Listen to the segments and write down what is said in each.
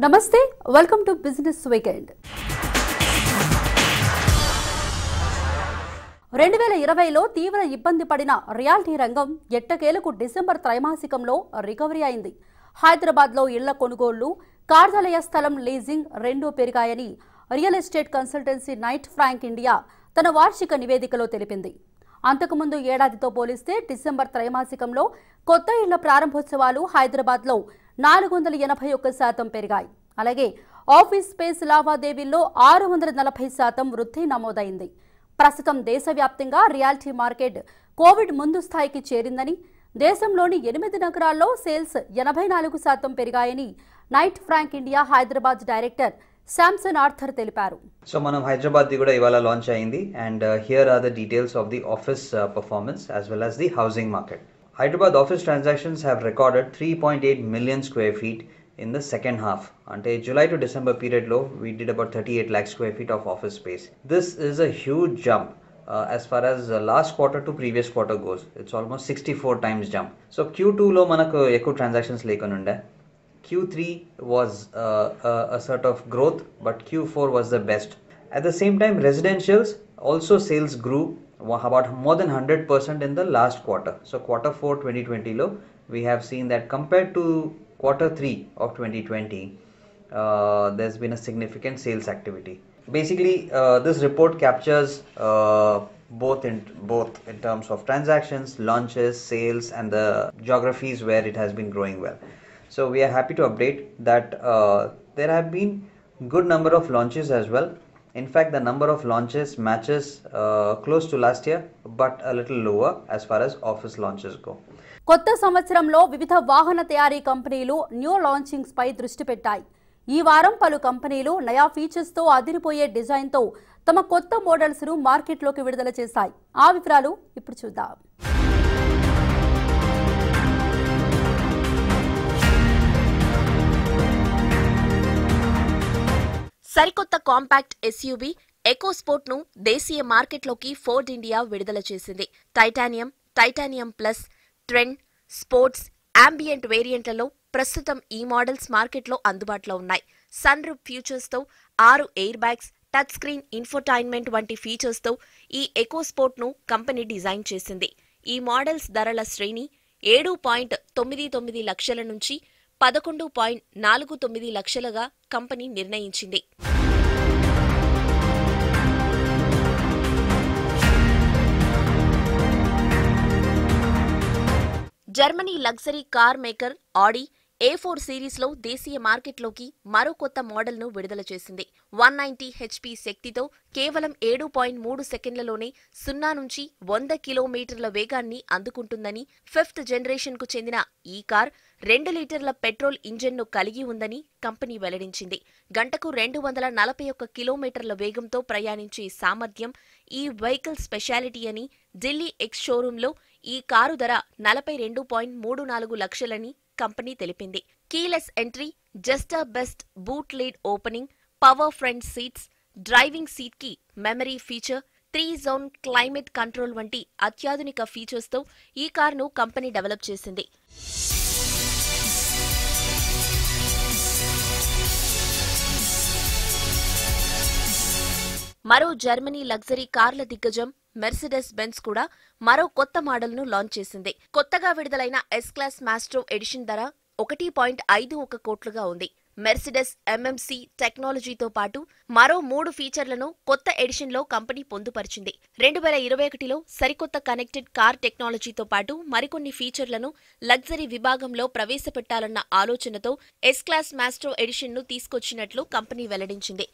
నమస్తే welcome to business weekend రెండు వేల ఇరవైలో తీవ్ర ఇబ్బంది పడిన రియాలిటీ రంగం ఎట్టకేలకు డిసెంబర్ త్రైమాసికంలో రికవరీ అయింది హైదరాబాద్లో ఇళ్ల కొనుగోళ్లు కార్యాలయ స్థలం లీజింగ్ రెండూ పెరిగాయని real estate consultancy Knight Frank India తన వార్షిక నివేదికలో తెలిపింది అంతకుముందు ఏడాదితో పోలిస్తే డిసెంబర్ త్రైమాసికంలో కొత్త ఇళ్ల ప్రారంభోత్సవాలు హైదరాబాద్లో నాలుగు వందల ఎనభై ఒక్క శాతం పెరిగాయి అలాగే ఆఫీస్ స్పేస్ లావాదేవీల్లో ఆరు వందల నలభై శాతం వృద్ధి నమోదైంది ప్రస్తుతం దేశవ్యాప్తంగా రియాలిటీ మార్కెట్ కోవిడ్ ముందు స్థాయికి చేరిందని దేశంలోని ఎనిమిది నగరాల్లో సేల్స్ ఎనభై నాలుగు శాతం పెరిగాయని Knight Frank India Hyderabad director Samson Arthur తెలిపారు సో మనం హైదరాబాద్ది కూడా ఇవాళ లాంచ్ అయింది and here are the details of the office performance as well as the housing market Hyderabad office transactions have recorded three point eight million square feet in the second half అంటే July to December పీరియడ్లో we did about thirty eight lakh square feet of office space this is a huge jump as far as last quarter to previous quarter goes it's almost sixty four times jump so Q టూలో మనకు ఎక్కువ transactions లేకుండా ఉండే Q3 was uh, uh, a sort of growth, but Q4 was the best. At the same time, residentials also sales grew wa- about more than 100% in the last quarter. So, quarter 4 2020 low, we have seen that compared to quarter 3 of 2020, uh, there's been a significant sales activity. Basically, uh, this report captures uh, both in both in terms of transactions, launches, sales, and the geographies where it has been growing well. So we are happy to update that uh, there have been good number of launches as well. In fact, the number of launches matches uh, close to last year, but a little lower as far as office launches go. కొత్త సంవత్సరంలో వివిధ వాహన తయారీ కంపెనీలు new launchings పై దృష్టి పెట్టాయి ఈ వారం పలు కంపెనీలు నయా ఫీచర్స్ తో అదిరిపోయే డిజైన్ తో తమ కొత్త మోడల్స్ ను మార్కెట్లోకి విడుదల చేశాయి ఆ వివరాలు ఇప్పుడు చూద్దాం సరికొత్త కాంపాక్ట్ ఎస్యూవీ ఎకోస్పోర్ట్ ను దేశీయ మార్కెట్లోకి ఫోర్డ్ ఇండియా విడుదల చేసింది titanium titanium plus trend sports ambiente వేరియంట్లలో ప్రస్తుతం ఈ మోడల్స్ మార్కెట్లో అందుబాటులో ఉన్నాయి సన్ రూప్ ఫ్యూచర్స్ తో ఆరు air bags touch screen infotainment వంటి ఫీచర్స్ తో ఈ ఎకోస్పోర్ట్ ను కంపెనీ డిజైన్ చేసింది ఈ మోడల్స్ ధరల శ్రేణి ఏడు పాయింట్ తొమ్మిది తొమ్మిది లక్షల నుంచి పదకొండు పాయింట్ నాలుగు తొమ్మిది లక్షలుగా కంపెనీ నిర్ణయించింది Germany luxury car maker Audi A four సిరీస్లో దేశీయ మార్కెట్లోకి మరో కొత్త మోడల్ను విడుదల చేసింది వన్ నైన్టీ హెచ్పి శక్తితో కేవలం ఏడు పాయింట్ మూడు సెకండ్లలోనే సున్నా నుంచి వంద కిలోమీటర్ల వేగాన్ని అందుకుంటుందని ఫిఫ్త్ జనరేషన్కు చెందిన ఈ కార్ రెండు లీటర్ల పెట్రోల్ ఇంజిన్ను కలిగి ఉందని కంపెనీ వెల్లడించింది గంటకు రెండు వందల నలభై ఒక్క కిలోమీటర్ల వేగంతో ప్రయాణించే సామర్థ్యం ఈ వెహికల్ స్పెషాలిటీ అని ఢిల్లీ ఎక్స్ షోరూంలో ఈ కారు ధర నలభై రెండు పాయింట్ మూడు నాలుగు లక్షలని కంపెనీ తెలిపింది keyless entry gesture based boot lid opening power front seats driving seat కి memory feature three zone climate control వంటి అత్యాధునిక ఫీచర్స్తో ఈ కారును కంపెనీ డెవలప్ చేసింది మరో జర్మనీ లగ్జరీ కార్ల దిగ్గజం మెర్సిడెస్ బెన్స్ కూడా మరో కొత్త మోడల్ను లాంచ్ చేసింది కొత్తగా విడుదలైన ఎస్ క్లాస్ మాస్ట్రో ఎడిషన్ ధర ఒకటి పాయింట్ ఐదు ఒక కోట్లుగా ఉంది మెర్సిడెస్ ఎంఎంసి టెక్నాలజీతో పాటు మరో మూడు ఫీచర్లను కొత్త ఎడిషన్లో కంపెనీ పొందుపరిచింది రెండు వేల ఇరవై ఒకటిలో సరికొత్త కనెక్టెడ్ కార్ టెక్నాలజీతో పాటు మరికొన్ని ఫీచర్లను లగ్జరీ విభాగంలో ప్రవేశపెట్టాలన్న ఆలోచనతో ఎస్ క్లాస్ మాస్ట్రో ఎడిషన్ను తీసుకొచ్చినట్లు కంపెనీ వెల్లడించింది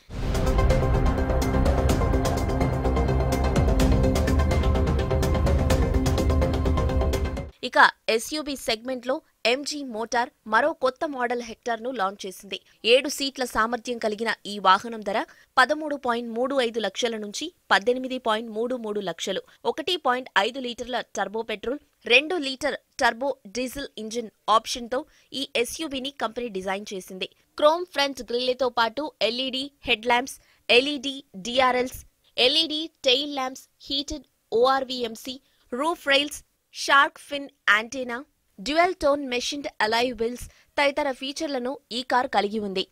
ఇక ఎస్యూబీ సెగ్మెంట్లో ఎంజీ మోటార్ మరో కొత్త మోడల్ హెక్టార్ను లాంచ్ చేసింది ఏడు సీట్ల సామర్థ్యం కలిగిన ఈ వాహనం ధర పదమూడు పాయింట్ మూడు ఐదు లక్షల నుంచి పద్దెనిమిది పాయింట్ మూడు మూడు లక్షలు ఒకటి పాయింట్ ఐదు లీటర్ల టర్బో పెట్రోల్ రెండు లీటర్ టర్బో డీజిల్ ఇంజిన్ ఆప్షన్తో ఈ ఎస్యూబీని కంపెనీ డిజైన్ చేసింది క్రోమ్ ఫ్రంట్ గ్రిల్తో పాటు LED head lamps LED DRLs LED tail lamps heated ORVMs roof rails shark fin antenna dual tone machined alloy wheels తదితర ఫీచర్లను ఈ కార్ కలిగి ఉంది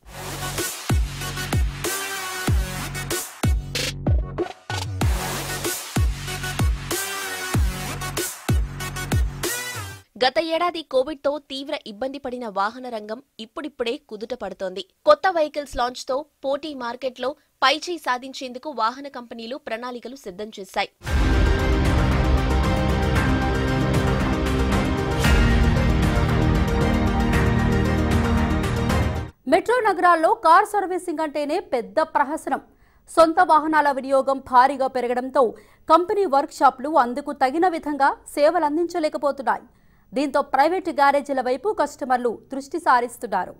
గత ఏడాది కోవిడ్తో తీవ్ర ఇబ్బంది పడిన వాహన రంగం ఇప్పుడిప్పుడే కుదుట పడుతోంది కొత్త వెహికల్స్ లాంచ్తో పోటీ మార్కెట్లో పైచేయి సాధించేందుకు వాహన కంపెనీలు ప్రణాళికలు సిద్ధం చేశాయి మెట్రో నగరాల్లో కార్ సర్వీసింగ్ అంటేనే పెద్ద ప్రహసనం సొంత వాహనాల వినియోగం భారీగా పెరగడంతో కంపెనీ వర్క్షాప్లు అందుకు తగిన విధంగా సేవలు అందించలేకపోతున్నాయి దీంతో ప్రైవేటు గ్యారేజీల వైపు కస్టమర్లు దృష్టి సారిస్తున్నారు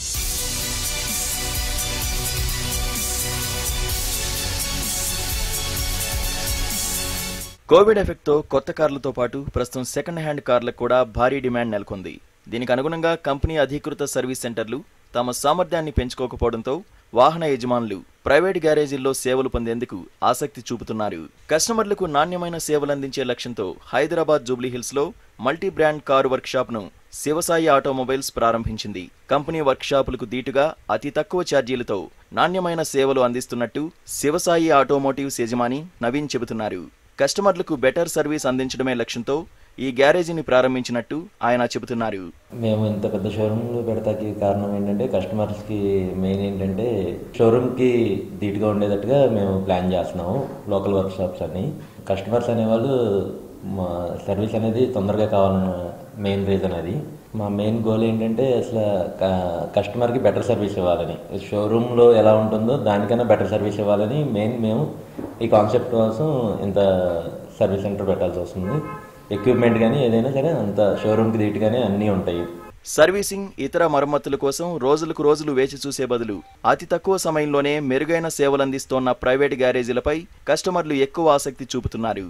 కోవిడ్ ఎఫెక్ట్తో కొత్త కార్లతో పాటు ప్రస్తుతం సెకండ్ హ్యాండ్ కార్లకు కూడా భారీ డిమాండ్ నెలకొంది దీనికి అనుగుణంగా కంపెనీ అధీకృత సర్వీస్ సెంటర్లు తమ సామర్థ్యాన్ని పెంచుకోకపోవడంతో వాహన యజమానులు ప్రైవేట్ గ్యారేజీల్లో సేవలు పొందేందుకు ఆసక్తి చూపుతున్నారు కస్టమర్లకు నాణ్యమైన సేవలు అందించే లక్ష్యంతో హైదరాబాద్ జూబ్లీహిల్స్ లో మల్టీ బ్రాండ్ కారు వర్క్షాప్ ను శివసాయి ఆటోమొబైల్స్ ప్రారంభించింది కంపెనీ వర్క్షాపులకు దీటుగా అతి తక్కువ ఛార్జీలతో నాణ్యమైన సేవలు అందిస్తున్నట్టు శివసాయి ఆటోమోటివ్స్ యజమాని నవీన్ చెబుతున్నారు కస్టమర్లకు బెటర్ సర్వీస్ అందించడమే లక్ష్యంతో ఈ గ్యారేజీని ప్రారంభించినట్టు ఆయన చెబుతున్నారు మేము ఇంత పెద్ద షోరూమ్లో పెడతాకి కారణం ఏంటంటే కస్టమర్స్కి మెయిన్ ఏంటంటే షోరూమ్కి ధీటుగా ఉండేటట్టుగా మేము ప్లాన్ చేస్తున్నాము లోకల్ వర్క్ షాప్స్ అని కస్టమర్స్ అనేవాళ్ళు మా సర్వీస్ అనేది తొందరగా కావాలన్న మెయిన్ రీజన్ అది మా మెయిన్ గోల్ ఏంటంటే అసలు క- కస్టమర్కి బెటర్ సర్వీస్ ఇవ్వాలని షోరూంలో ఎలా ఉంటుందో దానికన్నా బెటర్ సర్వీస్ ఇవ్వాలని మెయిన్ మేము ఈ కాన్సెప్ట్ కోసం ఇంత సర్వీస్ సెంటర్ పెట్టాల్సి వస్తుంది ఎక్విప్మెంట్ కానీ ఏదైనా సరే అంత షోరూమ్కి ధీటుగానే అన్నీ ఉంటాయి సర్వీసింగ్ ఇతర మరమ్మతుల కోసం రోజులకు రోజులు వేచి చూసే బదులు అతి తక్కువ సమయంలోనే మెరుగైన సేవలందిస్తోన్న ప్రైవేట్ గ్యారేజీలపై కస్టమర్లు ఎక్కువ ఆసక్తి చూపుతున్నారు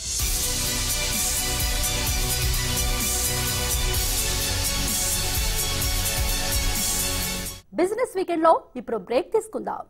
బిజినెస్ వీకెండ్ లో ఇప్పుడు బ్రేక్ తీసుకుందాం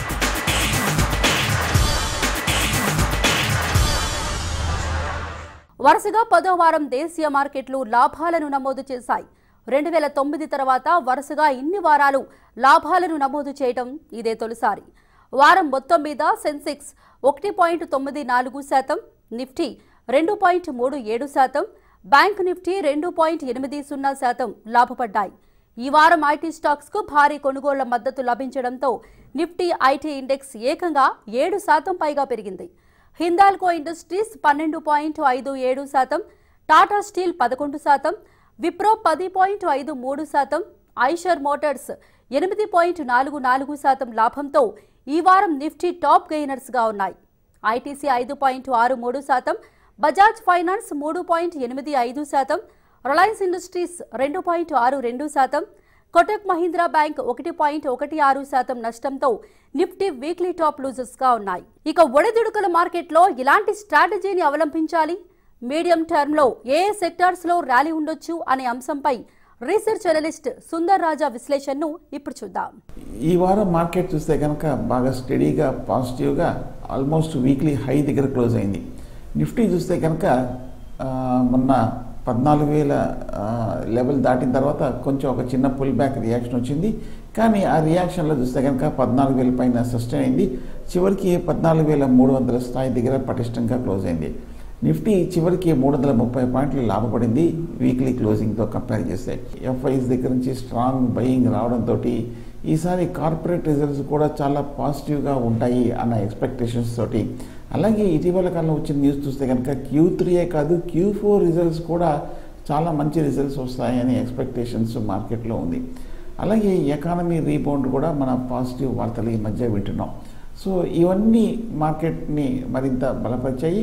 వరుసగా పదో వారం దేశీయ మార్కెట్లు లాభాలను నమోదు చేశాయి రెండు వేల తొమ్మిది తర్వాత వరుసగా ఇన్ని వారాలు లాభాలను నమోదు చేయడం ఇదే తొలిసారి వారం మొత్తం మీద సెన్సెక్స్ ఒకటి పాయింట్ తొమ్మిది నాలుగు శాతం నిఫ్టీ రెండు పాయింట్ మూడు ఏడు శాతం బ్యాంక్ నిఫ్టీ రెండు పాయింట్ ఎనిమిది సున్నా శాతం లాభపడ్డాయి ఈ వారం ఐటీ స్టాక్స్ కు భారీ కొనుగోళ్ల మద్దతు లభించడంతో నిఫ్టీ ఐటీ ఇండెక్స్ ఏకంగా ఏడు శాతం పైగా పెరిగింది హిందాల్కో ఇండస్ట్రీస్ పన్నెండు పాయింట్ ఐదు ఏడు శాతం టాటా స్టీల్ పదకొండు శాతం విప్రో పది పాయింట్ ఐదు మూడు శాతం ఐషర్ మోటార్స్ ఎనిమిది పాయింట్ నాలుగు నాలుగు శాతం లాభంతో ఈ వారం నిఫ్టీ టాప్ గెయినర్స్ గా ఉన్నాయి ఐటీసీ ఐదు పాయింట్ ఆరు మూడు శాతం బజాజ్ ఫైనాన్స్ మూడు పాయింట్ ఎనిమిది ఐదు శాతం రిలయన్స్ ఇండస్ట్రీస్ రెండు పాయింట్ ఆరు రెండు శాతం కొటక్ మహీంద్రా బ్యాంక్ ఒకటి పాయింట్ ఒకటి ఆరు శాతం నష్టంతో నిఫ్టీ వీక్లీ టాప్ లూజర్స్ గా ఉన్నాయి ఇక ఒడిదుడుకుల మార్కెట్లో ఇలాంటి స్ట్రాటజీని అవలంబించాలి మీడియం టర్మ్ లో ఏ ఏ సెక్టార్స్ లో ర్యాలీ ఉండొచ్చు అనే అంశంపై రీసెర్చ్ అనలిస్ట్ సుందర్ రాజా విశ్లేషణను ఇప్పుడు చూద్దాం ఈ వారం మార్కెట్ చూస్తే కనుక బాగా స్టడీగా పాజిటివ్గా ఆల్మోస్ట్ వీక్లీ హై దగ్గర క్లోజ్ అయింది నిఫ్టీ చూస్తే కనుక ఆ, మొన్న పద్నాలుగు వేల లెవెల్ దాటిన తర్వాత కొంచెం ఒక చిన్న పుల్ బ్యాక్ రియాక్షన్ వచ్చింది కానీ ఆ రియాక్షన్లో చూస్తే కనుక పద్నాలుగు వేల పైన సస్టైన్ అయింది చివరికి పద్నాలుగు వేల మూడు వందల స్థాయి దగ్గర పటిష్టంగా క్లోజ్ అయింది నిఫ్టీ చివరికి మూడు వందల ముప్పై పాయింట్లు లాభపడింది వీక్లీ క్లోజింగ్తో కంపేర్ చేస్తే ఎఫ్ఐస్ దగ్గర నుంచి స్ట్రాంగ్ బయింగ్ రావడంతో ఈసారి కార్పొరేట్ రిజల్ట్స్ కూడా చాలా పాజిటివ్గా ఉంటాయి అన్న ఎక్స్పెక్టేషన్స్ తోటి అలాగే ఇటీవల కాలంలో వచ్చిన న్యూస్ చూస్తే కనుక క్యూ త్రీయే కాదు క్యూ ఫోర్ రిజల్ట్స్ కూడా చాలా మంచి రిజల్ట్స్ వస్తాయని ఎక్స్పెక్టేషన్స్ మార్కెట్లో ఉంది అలాగే ఎకానమీ రీబౌండ్ కూడా మన పాజిటివ్ వార్తలు ఈ మధ్య వింటున్నాం సో ఇవన్నీ మార్కెట్ని మరింత బలపరిచాయి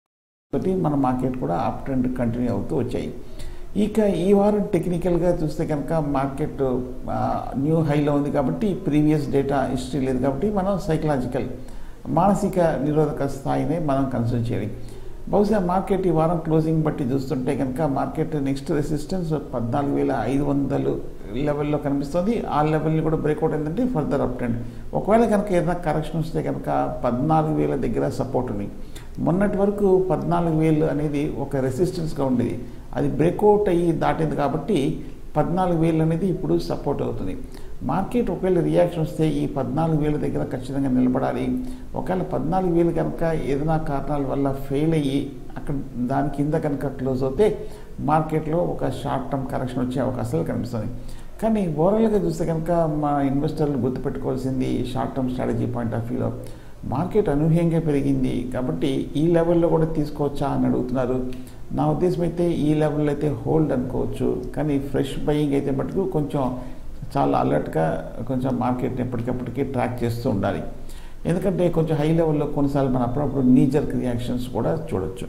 తోటి మన మార్కెట్ కూడా అప్ ట్రెండ్ కంటిన్యూ అవుతూ వచ్చాయి ఇక ఈ వారం టెక్నికల్గా చూస్తే కనుక మార్కెట్ ఆ, న్యూ హైలో ఉంది కాబట్టి ప్రీవియస్ డేటా హిస్టరీ లేదు కాబట్టి మనం సైకలాజికల్ మానసిక నిరోధక స్థాయినే మనం కన్సిడర్ చేయాలి బహుశా మార్కెట్ ఈ వారం క్లోజింగ్ బట్టి చూస్తుంటే కనుక మార్కెట్ నెక్స్ట్ రెసిస్టెన్స్ పద్నాలుగు వేల ఐదు వందలు లెవెల్లో కనిపిస్తుంది ఆ లెవెల్ని కూడా బ్రేక్అవుట్ అయిందంటే ఫర్దర్ అప్ ట్రెండ్ ఒకవేళ కనుక ఏదైనా కరెక్షన్ వస్తే కనుక పద్నాలుగు వేల దగ్గర సపోర్ట్ ఉంది మొన్నటి వరకు పద్నాలుగు వేలు అనేది ఒక రెసిస్టెన్స్గా ఉండేది అది బ్రేక్అవుట్ అయ్యి దాటింది కాబట్టి పద్నాలుగు వేలు అనేది ఇప్పుడు సపోర్ట్ అవుతుంది మార్కెట్ ఒకవేళ రియాక్షన్ వస్తే ఈ పద్నాలుగు వేల దగ్గర ఖచ్చితంగా నిలబడాలి ఒకవేళ పద్నాలుగు వేలు కనుక ఏదైనా కారణాల వల్ల ఫెయిల్ అయ్యి అక్కడ దాని కింద కనుక క్లోజ్ అవుతే మార్కెట్లో ఒక షార్ట్ టర్మ్ కరెక్షన్ వచ్చే అవకాశాలు కనిపిస్తుంది కానీ ఓవరాల్గా చూస్తే కనుక మా ఇన్వెస్టర్లు గుర్తుపెట్టుకోవాల్సింది short term strategy point of వ్యూలో మార్కెట్ అనూహ్యంగా పెరిగింది కాబట్టి ఈ లెవెల్లో కూడా తీసుకోవచ్చా అని అడుగుతున్నారు నా ఉద్దేశం అయితే ఈ లెవెల్లో అయితే హోల్డ్ అనుకోవచ్చు కానీ ఫ్రెష్ బయింగ్ అయితే మటుకు కొంచెం చాలా అలర్ట్గా కొంచెం మార్కెట్ని ఎప్పటికప్పటికి ట్రాక్ చేస్తూ ఉండాలి ఎందుకంటే కొంచెం హై లెవెల్లో కొన్నిసార్లు మన అప్పుడప్పుడు నీజర్క్ రియాక్షన్స్ కూడా చూడొచ్చు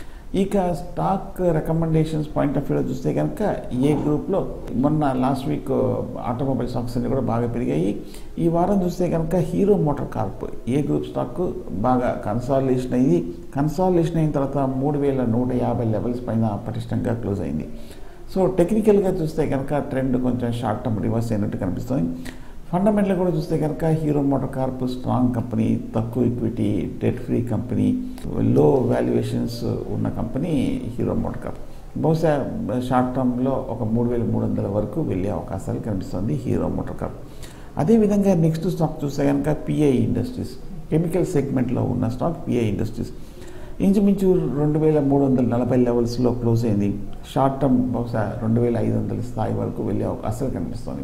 ఇక స్టాక్ రికమెండేషన్స్ పాయింట్ ఆఫ్ వ్యూలో చూస్తే కనుక ఏ గ్రూప్లో మొన్న లాస్ట్ వీక్ ఆటోమొబైల్ స్టాక్స్ అన్ని కూడా బాగా పెరిగాయి ఈ వారం చూస్తే కనుక Hero MotoCorp A group stock బాగా కన్సాలిడేషన్ అయ్యి కన్సాలిడేషన్ అయిన తర్వాత మూడు వేల నూట యాభై లెవెల్స్ పైన పటిష్టంగా క్లోజ్ అయింది సో టెక్నికల్గా చూస్తే కనుక ట్రెండ్ కొంచెం షార్ట్ టర్మ్ రివర్స్ అయినట్టు కనిపిస్తుంది ఫండమెంటల్ కూడా చూస్తే కనుక Hero MotoCorp strong company తక్కువ ఈక్విటీ డెట్ ఫ్రీ కంపెనీ లో వాల్యుయేషన్స్ ఉన్న కంపెనీ హీరో మోటార్ కార్ప్ బహుశా షార్ట్ టర్మ్లో ఒక మూడు వేల మూడు వందల వరకు వెళ్ళే అవకాశాలు కనిపిస్తుంది హీరో మోటార్ కార్ప్ అదేవిధంగా నెక్స్ట్ స్టాక్ చూస్తే కనుక పిఐ ఇండస్ట్రీస్ కెమికల్ సెగ్మెంట్లో ఉన్న స్టాక్ పిఐ ఇండస్ట్రీస్ ఇంచుమించు రెండు వేల మూడు వందల నలభై లెవెల్స్లో క్లోజ్ అయింది షార్ట్ టర్మ్ బహుశా రెండు వేల ఐదు వందల స్థాయి వరకు వెళ్ళే అవకాశాలు కనిపిస్తుంది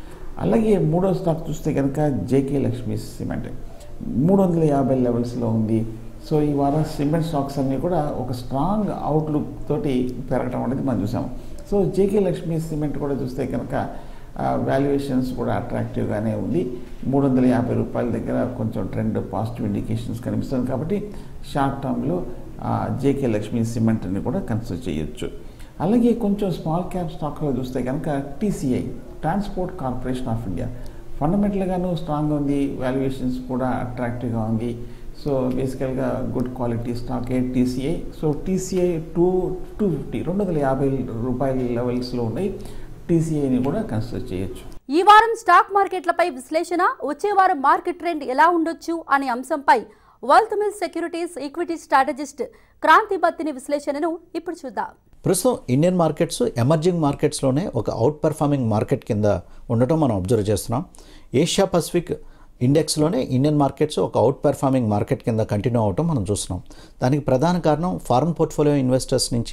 అలాగే మూడో స్టాక్ చూస్తే కనుక జేకే లక్ష్మీ సిమెంట్ మూడు వందల యాభై లెవెల్స్లో ఉంది సో ఈ వారం సిమెంట్ స్టాక్స్ అన్నీ కూడా ఒక స్ట్రాంగ్ అవుట్లుక్ తోటి పెరగటం అనేది మనం చూసాం సో జేకే లక్ష్మీ సిమెంట్ కూడా చూస్తే కనుక వాల్యుయేషన్స్ కూడా అట్రాక్టివ్గానే ఉంది మూడు వందల యాభై రూపాయల దగ్గర కొంచెం ట్రెండ్ పాజిటివ్ ఇండికేషన్స్ కనిపిస్తుంది కాబట్టి షార్ట్ టర్మ్లో జేకే లక్ష్మీ సిమెంట్ని కూడా కన్సిడర్ చేయొచ్చు అలాగే కొంచెం స్మాల్ క్యాప్ స్టాక్లో చూస్తే కనుక TCI transport corporation of India ఫండమెంటల్గాను స్ట్రాంగ్ ఉంది వాల్యుయేషన్స్ కూడా అట్రాక్టివ్గా ఉంది సో బేసికల్గా గుడ్ క్వాలిటీ స్టాకే TCI so TCI to two fifty రెండు వందల యాభై రూపాయల లెవెల్స్లో ఉన్నాయి టీసీఐని కూడా కన్సిడర్ చేయొచ్చు ఈ వారం స్టాక్ మార్కెట్లపై విశ్లేషణ వచ్చే వారం మార్కెట్ ట్రెండ్ ఎలా ఉండొచ్చు అనే అంశంపై wealth mill securities equity strategist Kranthi Battini విశ్లేషణను ఇప్పుడు చూద్దాం ప్రస్తుతం ఇండియన్ మార్కెట్స్ ఎమర్జింగ్ మార్కెట్స్లోనే ఒక అవుట్ పర్ఫార్మింగ్ మార్కెట్ కింద ఉండటం మనం అబ్జర్వ్ చేస్తున్నాం ఏషియా పసిఫిక్ ఇండెక్స్లోనే ఇండియన్ మార్కెట్స్ ఒక అవుట్ పర్ఫార్మింగ్ మార్కెట్ కింద కంటిన్యూ అవటం మనం చూస్తున్నాం దానికి ప్రధాన కారణం ఫారెన్ పోర్ట్ఫోలియో ఇన్వెస్టర్స్ నుంచి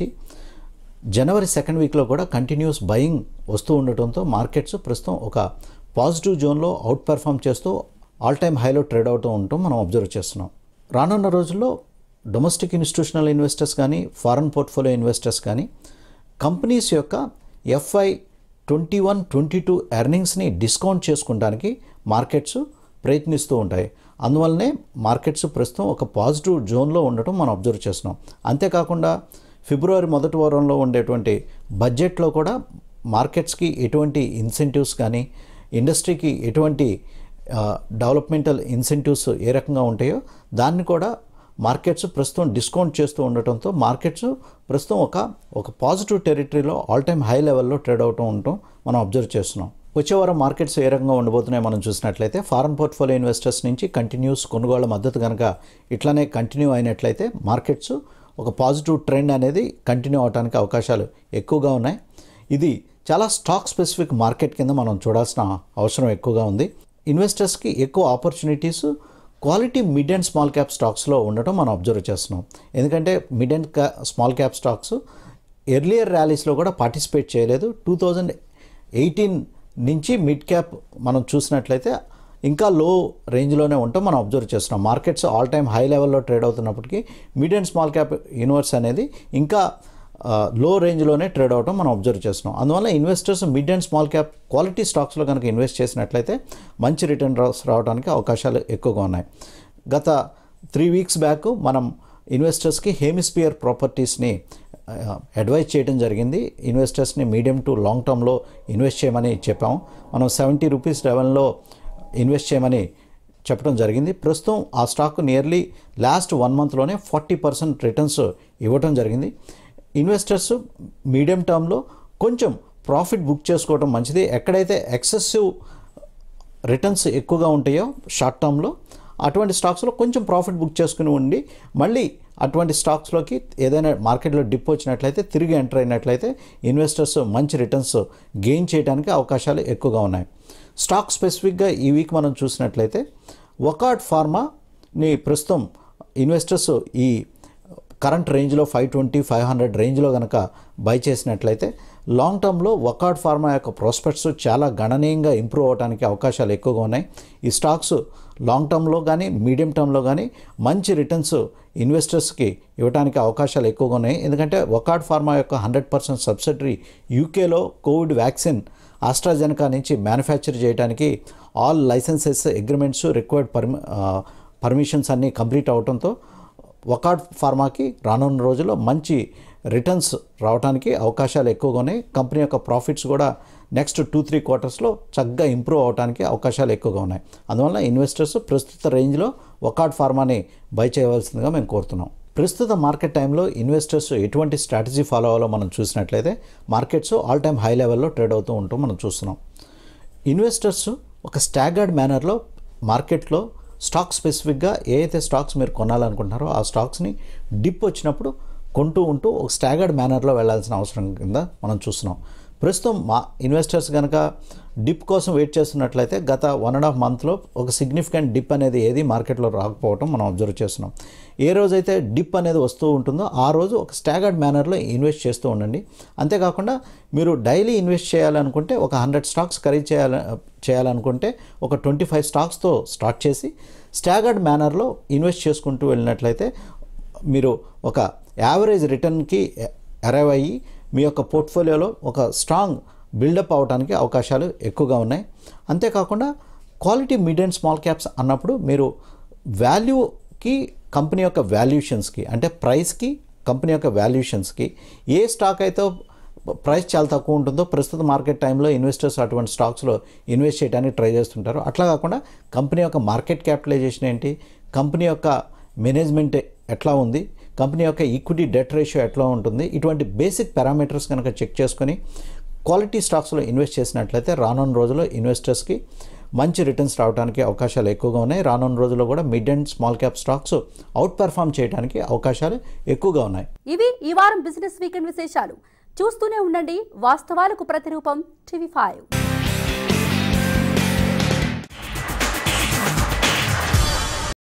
జనవరి సెకండ్ వీక్లో కూడా కంటిన్యూస్ బయింగ్ వస్తూ ఉండటంతో మార్కెట్స్ ప్రస్తుతం ఒక పాజిటివ్ జోన్లో అవుట్ పెర్ఫామ్ చేస్తూ ఆల్ టైమ్ హైలో ట్రేడ్ అవుతూ ఉండటం మనం అబ్జర్వ్ చేస్తున్నాం రానున్న రోజుల్లో డొమెస్టిక్ ఇన్స్టిట్యూషనల్ ఇన్వెస్టర్స్ కానీ ఫారెన్ పోర్ట్ఫోలియో ఇన్వెస్టర్స్ కానీ కంపెనీస్ యొక్క FY twenty one twenty two ఎర్నింగ్స్ని డిస్కౌంట్ చేసుకోవడానికి మార్కెట్స్ ప్రయత్నిస్తూ ఉంటాయి అందువల్లనే మార్కెట్స్ ప్రస్తుతం ఒక పాజిటివ్ జోన్లో ఉండటం మనం అబ్జర్వ్ చేస్తున్నాం అంతేకాకుండా ఫిబ్రవరి మొదటి వారంలో ఉండేటువంటి బడ్జెట్లో కూడా మార్కెట్స్కి ఎటువంటి ఇన్సెంటివ్స్ కానీ ఇండస్ట్రీకి ఎటువంటి డెవలప్మెంటల్ ఇన్సెంటివ్స్ ఏ రకంగా ఉంటాయో దాన్ని కూడా మార్కెట్స్ ప్రస్తుతం డిస్కౌంట్ చేస్తూ ఉండటంతో మార్కెట్స్ ప్రస్తుతం ఒక ఒక పాజిటివ్ టెరిటరీలో ఆల్ టైమ్ హై లెవెల్లో ట్రేడ్ అవుతూ ఉండటం మనం అబ్జర్వ్ చేస్తున్నాం వచ్చే వారం మార్కెట్స్ ఏ రకంగా ఉండబోతున్నాయి మనం చూసినట్లయితే ఫారెన్ పోర్ట్ఫోలియో ఇన్వెస్టర్స్ నుంచి కంటిన్యూస్ కొనుగోళ్ల మద్దతు కనుక ఇట్లానే కంటిన్యూ అయినట్లయితే మార్కెట్స్ ఒక పాజిటివ్ ట్రెండ్ అనేది కంటిన్యూ అవడానికి అవకాశాలు ఎక్కువగా ఉన్నాయి ఇది చాలా స్టాక్ స్పెసిఫిక్ మార్కెట్ కింద మనం చూడాల్సిన అవసరం ఎక్కువగా ఉంది ఇన్వెస్టర్స్కి ఎక్కువ opportunities quality mid and small cap స్టాక్స్లో ఉండటం మనం అబ్జర్వ్ చేస్తున్నాం ఎందుకంటే మిడ్ అండ్ క్యా స్మాల్ క్యాప్ స్టాక్స్ ఎర్లియర్ ర్యాలీస్లో కూడా పార్టిసిపేట్ చేయలేదు టూ థౌజండ్ ఎయిటీన్ నుంచి మిడ్ క్యాప్ మనం చూసినట్లయితే ఇంకా లో రేంజ్లోనే ఉంటాం మనం అబ్జర్వ్ చేస్తున్నాం మార్కెట్స్ ఆల్ టైమ్ హై లెవెల్లో ట్రేడ్ అవుతున్నప్పటికీ mid and small cap universe అనేది ఇంకా లో రేంజ్లోనే ట్రేడ్ అవడం మనం అబ్జర్వ్ చేస్తున్నాం అందువల్ల investors mid and small cap quality స్టాక్స్లో కనుక ఇన్వెస్ట్ చేసినట్లయితే మంచి రిటర్న్ రావడానికి అవకాశాలు ఎక్కువగా ఉన్నాయి గత త్రీ వీక్స్ బ్యాక్ మనం ఇన్వెస్టర్స్కి హేమిస్పియర్ ప్రాపర్టీస్ని అడ్వైజ్ చేయడం జరిగింది ఇన్వెస్టర్స్ని మీడియం టు లాంగ్ టర్మ్లో ఇన్వెస్ట్ చేయమని చెప్పాము మనం సెవెంటీ రూపీస్ లెవెల్లో ఇన్వెస్ట్ చేయమని చెప్పడం జరిగింది ప్రస్తుతం ఆ స్టాక్ నియర్లీ లాస్ట్ వన్ మంత్లోనే ఫార్టీ పర్సెంట్ రిటర్న్స్ ఇవ్వడం జరిగింది ఇన్వెస్టర్స్ మీడియం టర్మ్లో కొంచెం ప్రాఫిట్ బుక్ చేసుకోవడం మంచిది ఎక్కడైతే ఎక్సెసివ్ రిటర్న్స్ ఎక్కువగా ఉంటాయో షార్ట్ టర్మ్లో అటువంటి స్టాక్స్లో కొంచెం ప్రాఫిట్ బుక్ చేసుకుని ఉండి మళ్ళీ అటువంటి స్టాక్స్లోకి ఏదైనా మార్కెట్లో డిప్ వచ్చినట్లయితే తిరిగి ఎంటర్ అయినట్లయితే ఇన్వెస్టర్స్ మంచి రిటర్న్స్ గెయిన్ చేయడానికి అవకాశాలు ఎక్కువగా ఉన్నాయి స్టాక్ స్పెసిఫిక్గా ఈ వీక్ మనం చూసినట్లయితే వకాట్ ఫార్మాని ప్రస్తుతం ఇన్వెస్టర్స్ ఈ కరెంట్ రేంజ్లో ఫైవ్ ట్వంటీ ఫైవ్ హండ్రెడ్ రేంజ్లో కనుక బై చేసినట్లయితే లాంగ్ టర్మ్లో వకాట్ ఫార్మా యొక్క ప్రాస్పెక్ట్స్ చాలా గణనీయంగా ఇంప్రూవ్ అవడానికి అవకాశాలు ఎక్కువగా ఉన్నాయి ఈ స్టాక్స్ లాంగ్ టర్మ్లో కానీ మీడియం టర్మ్లో కానీ మంచి రిటర్న్స్ ఇన్వెస్టర్స్కి ఇవ్వడానికి అవకాశాలు ఎక్కువగా ఉన్నాయి ఎందుకంటే వకాట్ ఫార్మా యొక్క హండ్రెడ్ పర్సెంట్ సబ్సిడరీ యూకేలో కోవిడ్ వ్యాక్సిన్ ఆస్ట్రాజెనకా నుంచి మ్యానుఫ్యాక్చర్ చేయడానికి ఆల్ లైసెన్సెస్ అగ్రిమెంట్స్ రిక్వైర్డ్ పర్మి పర్మిషన్స్ అన్నీ కంప్లీట్ అవడంతో వకాడ్ ఫార్మాకి రానున్న రోజుల్లో మంచి రిటర్న్స్ రావడానికి అవకాశాలు ఎక్కువగా ఉన్నాయి కంపెనీ యొక్క ప్రాఫిట్స్ కూడా నెక్స్ట్ టూ త్రీ క్వార్టర్స్లో చక్కగా ఇంప్రూవ్ అవడానికి అవకాశాలు ఎక్కువగా ఉన్నాయి అందువల్ల ఇన్వెస్టర్స్ ప్రస్తుత రేంజ్లో వకాడ్ ఫార్మాని బై చేయవలసిందిగా మేము కోరుతున్నాం ప్రస్తుత మార్కెట్ టైంలో ఇన్వెస్టర్స్ ఎటువంటి స్ట్రాటజీ ఫాలో అవ్వాలో మనం చూసినట్లయితే మార్కెట్స్ ఆల్ టైమ్ హై లెవెల్లో ట్రేడ్ అవుతూ ఉంటాం మనం చూస్తున్నాం ఇన్వెస్టర్స్ ఒక స్టాగర్డ్ మేనర్లో మార్కెట్లో స్టాక్ స్పెసిఫిక్గా ఏ అయితే స్టాక్స్ మీరు కొనాలనుకుంటున్నారో ఆ స్టాక్స్ని డిప్ వచ్చినప్పుడు కొంటూ ఉంటూ ఒక స్టాగర్డ్ మేనర్లో వెళ్ళాల్సిన అవసరం కింద మనం చూస్తున్నాం ప్రస్తుతం మా ఇన్వెస్టర్స్ కనుక డిప్ కోసం వెయిట్ చేస్తున్నట్లయితే గత వన్ అండ్ హాఫ్ మంత్లో ఒక సిగ్నిఫికెంట్ డిప్ అనేది ఏది మార్కెట్లో రాకపోవడం మనం అబ్జర్వ్ చేస్తున్నాం ఏ రోజైతే డిప్ అనేది వస్తూ ఉంటుందో ఆ రోజు ఒక స్టాగర్డ్ మేనర్లో ఇన్వెస్ట్ చేస్తూ ఉండండి అంతేకాకుండా మీరు డైలీ ఇన్వెస్ట్ చేయాలనుకుంటే ఒక హండ్రెడ్ స్టాక్స్ ఖరీదు చేయాల చేయాలనుకుంటే ఒక ట్వంటీ ఫైవ్ స్టాక్స్తో స్టార్ట్ చేసి స్టాగర్డ్ మేనర్లో ఇన్వెస్ట్ చేసుకుంటూ వెళ్ళినట్లయితే మీరు ఒక యావరేజ్ రిటర్న్కి అరైవ్ అయ్యి మీ యొక్క పోర్ట్ఫోలియోలో ఒక స్ట్రాంగ్ బిల్డప్ అవడానికి అవకాశాలు ఎక్కువగా ఉన్నాయి అంతేకాకుండా quality mid and small caps అన్నప్పుడు మీరు వాల్యూకి కంపెనీ యొక్క వాల్యూషన్స్కి అంటే ప్రైస్కి కంపెనీ యొక్క వాల్యూషన్స్కి ఏ స్టాక్ అయితే ప్రైస్ చాలా తక్కువ ఉంటుందో ప్రస్తుత మార్కెట్ టైంలో ఇన్వెస్టర్స్ అటువంటి స్టాక్స్లో ఇన్వెస్ట్ చేయడానికి ట్రై చేస్తుంటారు అట్లా కాకుండా కంపెనీ యొక్క మార్కెట్ క్యాపిటలైజేషన్ ఏంటి కంపెనీ యొక్క మేనేజ్మెంట్ ఎట్లా ఉంది కంపెనీ యొక్క ఈక్విటీ డెట్ రేషియో ఎట్లా ఉంటుంది ఇటువంటి బేసిక్ పారామీటర్స్ కనుక చెక్ చేసుకొని క్వాలిటీ స్టాక్స్లో ఇన్వెస్ట్ చేసినట్లయితే రానున్న రోజుల్లో ఇన్వెస్టర్స్కి మంచి రిటర్న్స్ రావడానికి అవకాశాలు ఎక్కువగా ఉన్నాయి రానున్న రోజుల్లో కూడా mid and small cap stocks outperform చేయడానికి అవకాశాలు ఎక్కువగా ఉన్నాయి ఇవి ఈ వారం బిజినెస్ వీకెండ్ విశేషాలు చూస్తూనే ఉండండి వాస్తవాలకు ప్రతిరూపం టీవీ ఫైవ్